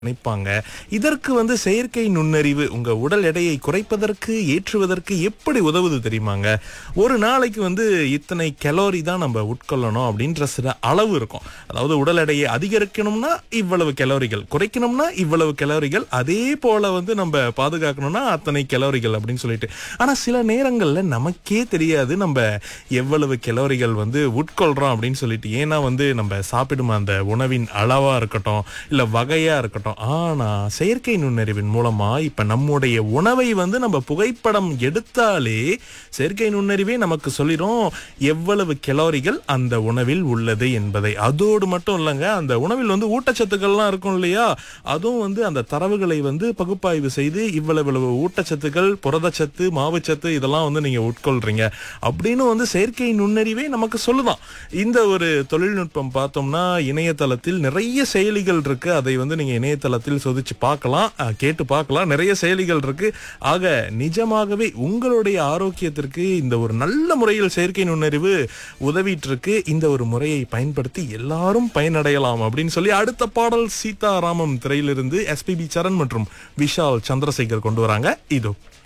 நினைப்பாங்க இதற்கு வந்து செயற்கை நுண்ணறிவு உங்க உடல் எடையை குறைப்பதற்கு ஏற்றுவதற்கு எப்படி உதவுது தெரியுமாங்க ஒரு நாளைக்கு வந்து இத்தனை கலோரி தான் நம்ம உட்கொள்ளணும் அப்படின்ற சில அளவு இருக்கும் அதாவது உடல் எடையை அதிகரிக்கணும்னா இவ்வளவு கலோரிகள் குறைக்கணும்னா இவ்வளவு கலோரிகள் அதே போல வந்து நம்ம பாதுகாக்கணும்னா அத்தனை கலோரிகள் அப்படின்னு சொல்லிட்டு ஆனா சில நேரங்கள்ல நமக்கே தெரியாது நம்ம எவ்வளவு கலோரிகள் வந்து உட்கொள்றோம் அப்படின்னு சொல்லிட்டு ஏன்னா வந்து நம்ம சாப்பிடும் அந்த உணவின் அளவா இருக்கட்டும் இல்ல வகையா இருக்கட்டும் ஆனா செயற்கை நுண்ணறிவின் மூலமா இப்ப நம்முடைய உணவை வந்து நம்ம புகைப்படம் எடுத்தாலே செயற்கை நுண்ணறிவே நமக்கு சொல்லிடும் எவ்வளவு கலோரிகள் அந்த உணவில் உள்ளது என்பதை அதோடு மட்டும் இல்லைங்க அந்த உணவில் வந்து ஊட்டச்சத்துக்கள்லாம் இருக்கும் இல்லையா அதுவும் வந்து அந்த தரவுகளை வந்து பகுப்பாய்வு செய்து இவ்வளவு இவ்வளவு ஊட்டச்சத்துக்கள் புரதச்சத்து மாவுச்சத்து இதெல்லாம் வந்து நீங்க உட்கொள்றீங்க அப்படின்னு வந்து செயற்கை நுண்ணறிவே நமக்கு சொல்லுதான் இந்த ஒரு தொழில்நுட்பம் பார்த்தோம்னா இணையதளத்தில் நிறைய செயலிகள் இருக்கு அதை வந்து நீங்க இணையதளத்தில் சோதிச்சு பார்க்கலாம் அஹ், கேட்டு பார்க்கலாம் நிறைய செயலிகள் இருக்கு ஆக நிஜமாகவே உங்களுடைய ஆரோக்கியத்திற்கு இந்த ஒரு நல்ல முறையில் செயற்கை நுண்ணறிவு உதவிட்டு இருக்கு இந்த ஒரு முறையை பயன்படுத்தி எல்லாரும் பயனடையலாம் அப்படின்னு சொல்லி அடுத்த பாடல் சீதாராமம் திரையிலிருந்து எஸ்பிபி சரண் மற்றும் விஷால் சந்திரசேகர் கொண்டு வராங்க இதோ